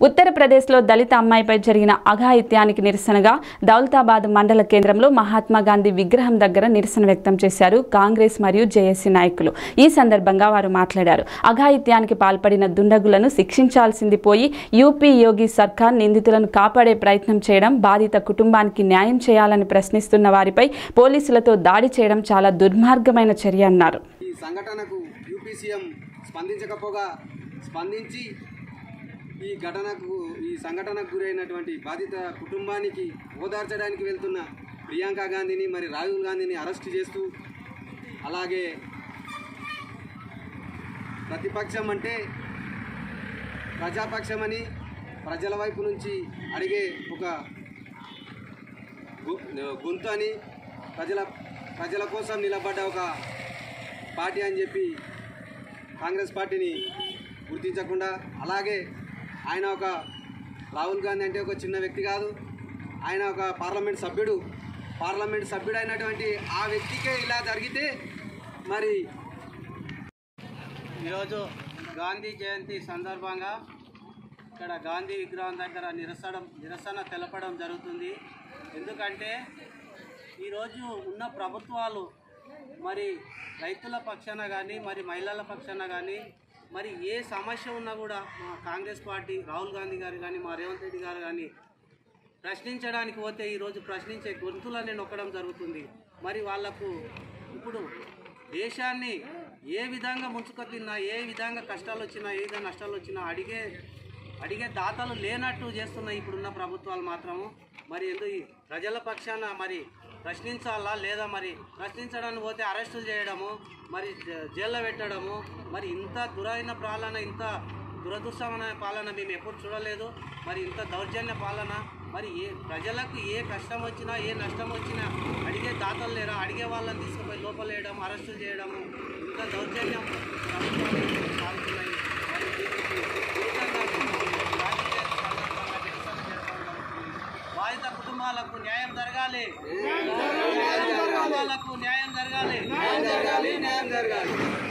ఉత్తరప్రదేశ్లో దళిత అమ్మాయిపై జరిగిన అఘాయిత్యానికి నిరసనగా దౌలతాబాద్ మండల కేంద్రంలో మహాత్మా గాంధీ విగ్రహం దగ్గర నిరసన వ్యక్తం చేశారు కాంగ్రెస్ మరియు జేఏసీ నాయకులు ఈ సందర్భంగా వారు మాట్లాడారు అఘాయిత్యానికి పాల్పడిన దుండగులను శిక్షించాల్సింది పోయి యూపీ యోగి సర్కార్ నిందితులను కాపాడే ప్రయత్నం చేయడం బాధిత కుటుంబానికి న్యాయం చేయాలని ప్రశ్నిస్తున్న వారిపై పోలీసులతో దాడి చేయడం చాలా దుర్మార్గమైన చర్య అన్నారు ఈ సంఘటనకు యూపీ సీఎం స్పందించకపోగా స్పందించి ఈ ఘటనకు ఈ సంఘటనకు గురైనటువంటి బాధిత కుటుంబానికి ఓదార్చడానికి వెళ్తున్న ప్రియాంక గాంధీని మరి రాహుల్ గాంధీని అరెస్ట్ చేస్తూ అలాగే ప్రతిపక్షం అంటే ప్రజాపక్షమని ప్రజల వైపు నుంచి అడిగే ఒక గు- గొంతు అని ప్రజల ప్రజల కోసం నిలబడ్డ ఒక పార్టీ అని చెప్పి కాంగ్రెస్ పార్టీని గుర్తించకుండా అలాగే ఆయన ఒక రాహుల్ గాంధీ అంటే ఒక చిన్న వ్యక్తి కాదు ఆయన ఒక పార్లమెంట్ సభ్యుడు పార్లమెంట్ సభ్యుడు అయినటువంటి ఆ వ్యక్తికే ఇలా జరిగితే మరి ఈరోజు గాంధీ జయంతి సందర్భంగా ఇక్కడ గాంధీ విగ్రహం దగ్గర నిరసన నిరసన తెలపడం జరుగుతుంది ఎందుకంటే ఈరోజు ఉన్న ప్రభుత్వాలు మరి రైతుల పక్షాన కానీ మరి మహిళల పక్షాన కానీ మరి ఏ సమస్య ఉన్నా కూడా మా కాంగ్రెస్ పార్టీ రాహుల్ గాంధీ గారు కానీ మా రేవంత్ రెడ్డి గారు కానీ ప్రశ్నించడానికి పోతే ఈరోజు ప్రశ్నించే గొంతులని నొక్కడం జరుగుతుంది మరి వాళ్లకు ఇప్పుడు దేశాన్ని ఏ విధంగా ముంచుకు తిన్నా ఏ విధంగా కష్టాలు వచ్చినా ఏ విధంగా నష్టాలు వచ్చినా అడిగే అడిగే దాతలు లేనట్టు చేస్తున్నాయి ఇప్పుడున్న ప్రభుత్వాలు మాత్రము మరి ఎందుకు ఈ ప్రజల పక్షాన మరి ప్రశ్నించాలా లేదా మరి ప్రశ్నించడానికి పోతే అరెస్టులు చేయడము మరి జ- జైల్లో పెట్టడము మరి ఇంత దురైన పాలన ఇంత దురదృష్టమైన పాలన మేము ఎప్పుడు చూడలేదు మరి ఇంత దౌర్జన్య పాలన మరి ఏ ప్రజలకు ఏ కష్టం వచ్చినా ఏ నష్టం వచ్చినా అడిగే దాతలు లేరా అడిగే వాళ్ళని తీసుకుపోయి లోపలేయడం అరెస్టులు చేయడము ఇంత దౌర్జన్యం ప్రభుత్వాలు సాగుతున్నాయి మరి దీనికి విరుద్ధంగా రాజకీయ సందర్భంగా నిరసన చేయడం జరుగుతుంది. బాధిత కుటుంబాలకు న్యాయం జరగాలి బాధిత కుటుంబాలకు న్యాయం జరగాలి న్యాయం జరగాలి న్యాయం జరగాలి